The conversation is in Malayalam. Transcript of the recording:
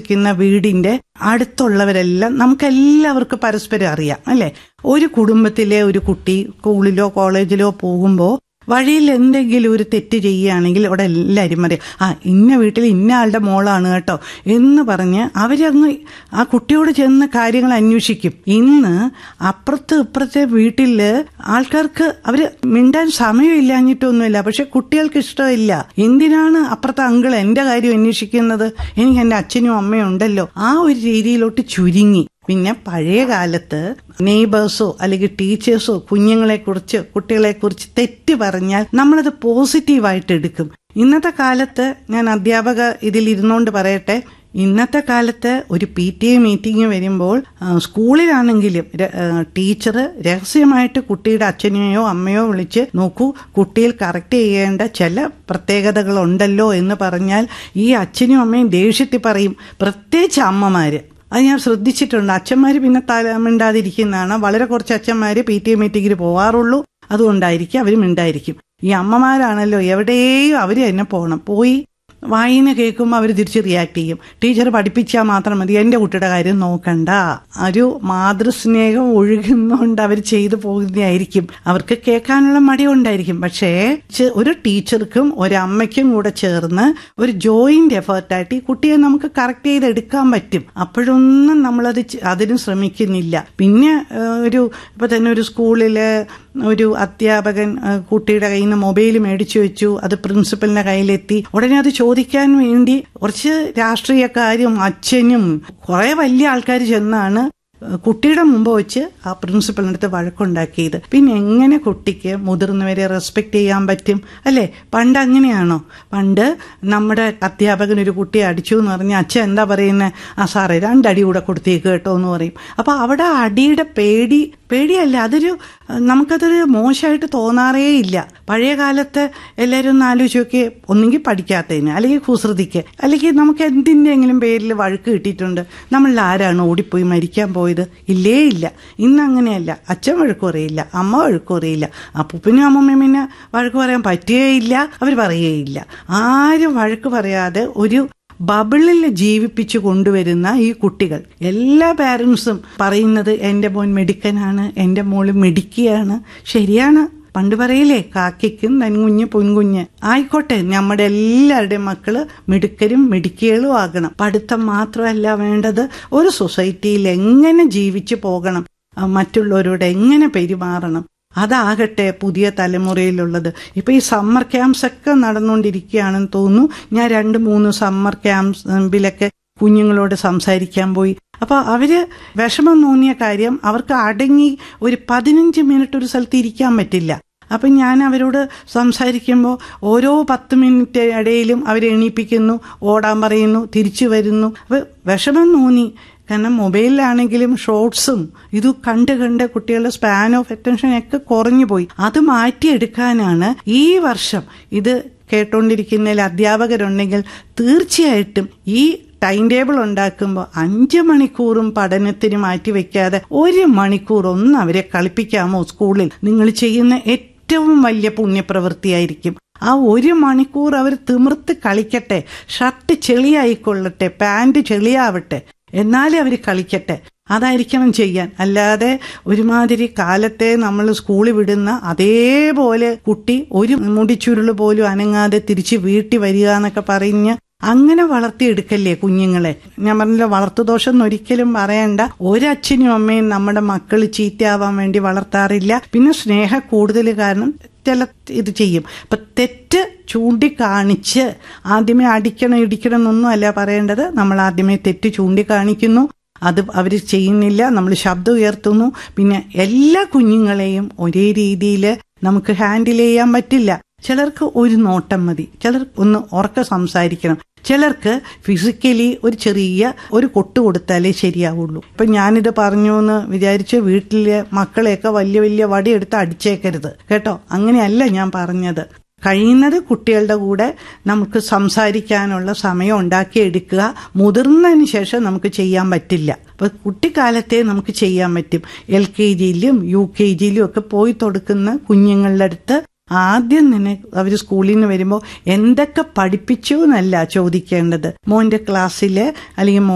താമസിക്കുന്ന വീടിന്റെ അടുത്തുള്ളവരെല്ലാം നമുക്കെല്ലാവർക്കും പരസ്പരം അറിയാം അല്ലെ ഒരു കുടുംബത്തിലെ ഒരു കുട്ടി സ്കൂളിലോ കോളേജിലോ പോകുമ്പോൾ വഴിയിൽ എന്തെങ്കിലും ഒരു തെറ്റ് ചെയ്യുകയാണെങ്കിൽ അവിടെ എല്ലാവരും പറയും ആ ഇന്ന വീട്ടിൽ ഇന്ന ആളുടെ മോളാണ് കേട്ടോ എന്ന് പറഞ്ഞ് അവരങ്ങ് ആ കുട്ടിയോട് ചെന്ന് കാര്യങ്ങൾ അന്വേഷിക്കും ഇന്ന് അപ്പുറത്ത് ഇപ്പുറത്തെ വീട്ടില് ആൾക്കാർക്ക് അവര് മിണ്ടാൻ സമയമില്ലാഞ്ഞിട്ടൊന്നുമില്ല പക്ഷെ കുട്ടികൾക്ക് ഇഷ്ടമില്ല എന്തിനാണ് അപ്പുറത്തെ അങ്കിൾ എന്റെ കാര്യം അന്വേഷിക്കുന്നത് എനിക്ക് എന്റെ അച്ഛനും അമ്മയും ഉണ്ടല്ലോ ആ ഒരു രീതിയിലോട്ട് ചുരുങ്ങി പിന്നെ പഴയ കാലത്ത് നെയ്ബേഴ്സോ അല്ലെങ്കിൽ ടീച്ചേഴ്സോ കുഞ്ഞുങ്ങളെ കുറിച്ച് കുട്ടികളെ കുറിച്ച് തെറ്റ് പറഞ്ഞാൽ നമ്മളത് പോസിറ്റീവായിട്ട് എടുക്കും ഇന്നത്തെ കാലത്ത് ഞാൻ അധ്യാപക ഇതിൽ ഇരുന്നുകൊണ്ട് പറയട്ടെ ഇന്നത്തെ കാലത്ത് ഒരു പി ടി എ മീറ്റിംഗ് വരുമ്പോൾ ആ, സ്കൂളിലാണെങ്കിലും ര- ആ, ടീച്ചർ രഹസ്യമായിട്ട് കുട്ടിയുടെ അച്ഛനെയോ അമ്മയോ വിളിച്ച് നോക്കൂ കുട്ടിയിൽ കറക്റ്റ് ചെയ്യേണ്ട ചില പ്രത്യേകതകളുണ്ടല്ലോ എന്ന് പറഞ്ഞാൽ ഈ അച്ഛനും അമ്മയും ദേഷ്യത്തിൽ പറയും പ്രത്യേകിച്ച് അമ്മമാര് അത് ഞാൻ ശ്രദ്ധിച്ചിട്ടുണ്ട് അച്ഛന്മാര് പിന്നെ തല മിണ്ടാതിരിക്കുന്നതാണ് വളരെ കുറച്ച് അച്ഛന്മാര് പി ടി എ മീറ്റിങ്ങിന് പോവാറുള്ളൂ അതുകൊണ്ടായിരിക്കും അവർ മിണ്ടായിരിക്കും ഈ അമ്മമാരാണല്ലോ എവിടെയും അവര് തന്നെ പോകണം പോയി വായന കേൾക്കുമ്പോൾ അവർ തിരിച്ച് റിയാക്ട് ചെയ്യും ടീച്ചർ പഠിപ്പിച്ചാൽ മാത്രം മതി എന്റെ കുട്ടിയുടെ കാര്യം നോക്കണ്ട ഒരു മാതൃസ്നേഹം ഒഴുകുന്നോണ്ട് അവർ ചെയ്തു പോകുന്നതായിരിക്കും അവർക്ക് കേൾക്കാനുള്ള മടി ഉണ്ടായിരിക്കും പക്ഷേ ചെ- ഒരു ടീച്ചർക്കും ഒരമ്മയ്ക്കും കൂടെ ചേർന്ന് ഒരു ജോയിന്റ് എഫേർട്ടായിട്ട് ഈ കുട്ടിയെ നമുക്ക് കറക്റ്റ് ചെയ്ത് എടുക്കാൻ പറ്റും അപ്പോഴൊന്നും നമ്മളത് ചെ- അതിന് ശ്രമിക്കുന്നില്ല പിന്നെ ഏഹ്, ഒരു ഇപ്പൊ തന്നെ ഒരു സ്കൂളില് ഒരു അധ്യാപകൻ ആ, കുട്ടിയുടെ കയ്യിൽ നിന്ന് മൊബൈൽ മേടിച്ചു വെച്ചു അത് പ്രിൻസിപ്പലിന്റെ കയ്യിലെത്തി ഉടനെ അത് ചോദിക്കാൻ വേണ്ടി കുറച്ച് രാഷ്ട്രീയക്കാരും അച്ഛനും കുറെ വലിയ ആൾക്കാർ ചെന്നാണ് കുട്ടിയുടെ മുമ്പ് വെച്ച് ആ പ്രിൻസിപ്പലിന്റെ അടുത്ത് വഴക്കുണ്ടാക്കിയത് പിന്നെ എങ്ങനെ കുട്ടിക്ക് മുതിർന്നവരെ റെസ്പെക്ട് ചെയ്യാൻ പറ്റും അല്ലെ പണ്ട് അങ്ങനെയാണോ പണ്ട് നമ്മുടെ അധ്യാപകൻ ഒരു കുട്ടിയെ അടിച്ചു എന്ന് പറഞ്ഞ അച്ഛൻ എന്താ പറയുന്നത് ആ സാറേ രണ്ടടി കൂടെ കൊടുത്തേക്ക് കേട്ടോ എന്ന് പറയും അപ്പൊ അവിടെ അടിയുടെ പേടി പേടിയല്ല അതൊരു നമുക്കതൊരു മോശമായിട്ട് തോന്നാറേ ഇല്ല പഴയ കാലത്ത് എല്ലാവരും ഒന്ന് ആലോചിച്ച് നോക്കി ഒന്നെങ്കിൽ പഠിക്കാത്തതിന് അല്ലെങ്കിൽ കുസൃതിക്ക് അല്ലെങ്കിൽ നമുക്ക് എന്തിൻ്റെങ്കിലും പേരിൽ വഴക്ക് കിട്ടിയിട്ടുണ്ട് നമ്മളിൽ ആരാണ് ഓടിപ്പോയി മരിക്കാൻ പോയത് ഇല്ലേ ഇല്ല ഇന്ന് അങ്ങനെയല്ല അച്ഛൻ വഴക്ക് പറയില്ല അമ്മ വഴക്ക് പറയില്ല അപ്പൂപ്പനും അമ്മമ്മയും പിന്നെ വഴക്ക് പറയാൻ പറ്റുകയില്ല അവർ പറയുകയില്ല ആരും വഴക്ക് പറയാതെ ഒരു ബബിളിൽ ജീവിപ്പിച്ചു കൊണ്ടുവരുന്ന ഈ കുട്ടികൾ എല്ലാ പാരൻസും പറയുന്നത് എൻ്റെ മോൻ മെഡിക്കനാണ് എൻ്റെ മോള് മെഡിക്കുകയാണ് ശരിയാണ് പണ്ട് പറയില്ലേ കാക്കയ്ക്കും നൻകുഞ്ഞ് പൊൻകുഞ്ഞ് ആയിക്കോട്ടെ നമ്മുടെ എല്ലാവരുടെയും മക്കള് മിടുക്കരും മിടുക്കികളും ആകണം പഠിത്തം മാത്രമല്ല വേണ്ടത് ഒരു സൊസൈറ്റിയിൽ എങ്ങനെ ജീവിച്ചു പോകണം ആ, മറ്റുള്ളവരോട് എങ്ങനെ പെരുമാറണം അതാകട്ടെ പുതിയ തലമുറയിലുള്ളത് ഇപ്പൊ ഈ സമ്മർ ക്യാമ്പ്സ് ഒക്കെ നടന്നുകൊണ്ടിരിക്കുകയാണെന്ന് തോന്നുന്നു ഞാൻ രണ്ട് മൂന്ന് സമ്മർ ക്യാമ്പിലൊക്കെ കുഞ്ഞുങ്ങളോട് സംസാരിക്കാൻ പോയി അപ്പൊ അവര് വിഷമം തോന്നിയ കാര്യം അവർക്ക് അടങ്ങി ഒരു പതിനഞ്ച് മിനിറ്റ് ഒരു സ്ഥലത്ത് ഇരിക്കാൻ പറ്റില്ല അപ്പൊ ഞാൻ അവരോട് സംസാരിക്കുമ്പോൾ ഓരോ പത്ത് മിനിറ്റ് ഇടയിലും അവരെ എണീപ്പിക്കുന്നു ഓടാൻ പറയുന്നു തിരിച്ചു വരുന്നു അപ്പൊ വിഷമം തോന്നി കാരണം മൊബൈലിലാണെങ്കിലും ഷോർട്സും ഇത് കണ്ട് കണ്ട് കുട്ടികളുടെ സ്പാൻ ഓഫ് അറ്റൻഷൻ ഒക്കെ കുറഞ്ഞു പോയി അത് മാറ്റിയെടുക്കാനാണ് ഈ വർഷം ഇത് കേട്ടോണ്ടിരിക്കുന്നതിൽ അധ്യാപകരുണ്ടെങ്കിൽ തീർച്ചയായിട്ടും ഈ ടൈം ടേബിൾ ഉണ്ടാക്കുമ്പോൾ അഞ്ച് മണിക്കൂറും പഠനത്തിന് മാറ്റി വെക്കാതെ ഒരു മണിക്കൂർ ഒന്ന് അവരെ കളിപ്പിക്കാമോ സ്കൂളിൽ നിങ്ങൾ ചെയ്യുന്ന ഏറ്റവും വലിയ പുണ്യപ്രവൃത്തിയായിരിക്കും ആ ഒരു മണിക്കൂർ അവർ തിമിർത്ത് കളിക്കട്ടെ ഷർട്ട് ചെളിയായിക്കൊള്ളട്ടെ പാന്റ് ചെളിയാവട്ടെ എന്നാലേ അവർ കളിക്കട്ടെ അതായിരിക്കണം ചെയ്യാൻ അല്ലാതെ ഒരുമാതിരി കാലത്തെ നമ്മൾ സ്കൂളിൽ വിടുന്ന അതേപോലെ കുട്ടി ഒരു മുടിച്ചുരുള് പോലും അനങ്ങാതെ തിരിച്ച് വീട്ടിൽ വരിക എന്നൊക്കെ പറഞ്ഞ് അങ്ങനെ വളർത്തിയെടുക്കല്ലേ കുഞ്ഞുങ്ങളെ ഞാൻ പറഞ്ഞില്ല വളർത്തുദോഷം എന്ന് ഒരിക്കലും പറയണ്ട ഒരച്ഛനും അമ്മയും നമ്മുടെ മക്കൾ ചീത്തയാവാൻ വേണ്ടി വളർത്താറില്ല പിന്നെ സ്നേഹ കൂടുതൽ കാരണം ചില ഇത് ചെയ്യും അപ്പൊ തെറ്റ് ചൂണ്ടിക്കാണിച്ച് ആദ്യമേ അടിക്കണം ഇടിക്കണം എന്നൊന്നും അല്ല പറയേണ്ടത് നമ്മൾ ആദ്യമേ തെറ്റ് ചൂണ്ടിക്കാണിക്കുന്നു അത് അവർ ചെയ്യുന്നില്ല നമ്മൾ ശബ്ദം ഉയർത്തുന്നു പിന്നെ എല്ലാ കുഞ്ഞുങ്ങളെയും ഒരേ രീതിയിൽ നമുക്ക് ഹാൻഡിൽ ചെയ്യാൻ പറ്റില്ല ചിലർക്ക് ഒരു നോട്ടം മതി ചിലർ ഒന്ന് ഉറക്കെ സംസാരിക്കണം ചിലർക്ക് ഫിസിക്കലി ഒരു ചെറിയ ഒരു കൊട്ട് കൊടുത്താലേ ശരിയാവുള്ളൂ ഇപ്പൊ ഞാനിത് പറഞ്ഞു എന്ന് വിചാരിച്ച് വീട്ടിലെ മക്കളെയൊക്കെ വലിയ വലിയ വടിയെടുത്ത് അടിച്ചേക്കരുത് കേട്ടോ അങ്ങനെയല്ല ഞാൻ പറഞ്ഞത് കഴിയുന്നത് കുട്ടികളുടെ കൂടെ നമുക്ക് സംസാരിക്കാനുള്ള സമയം ഉണ്ടാക്കിയെടുക്കുക മുതിർന്നതിന് ശേഷം നമുക്ക് ചെയ്യാൻ പറ്റില്ല അപ്പൊ കുട്ടിക്കാലത്തെ നമുക്ക് ചെയ്യാൻ പറ്റും എൽ കെ ജിയിലും യു കെ ജിയിലും ഒക്കെ പോയി കൊടുക്കുന്ന കുഞ്ഞുങ്ങളുടെ അടുത്ത് ആദ്യം തന്നെ അവർ സ്കൂളിൽ നിന്ന് വരുമ്പോൾ എന്തൊക്കെ പഠിപ്പിച്ചു എന്നല്ല ചോദിക്കേണ്ടത് മോന്റെ ക്ലാസ്സില് അല്ലെങ്കിൽ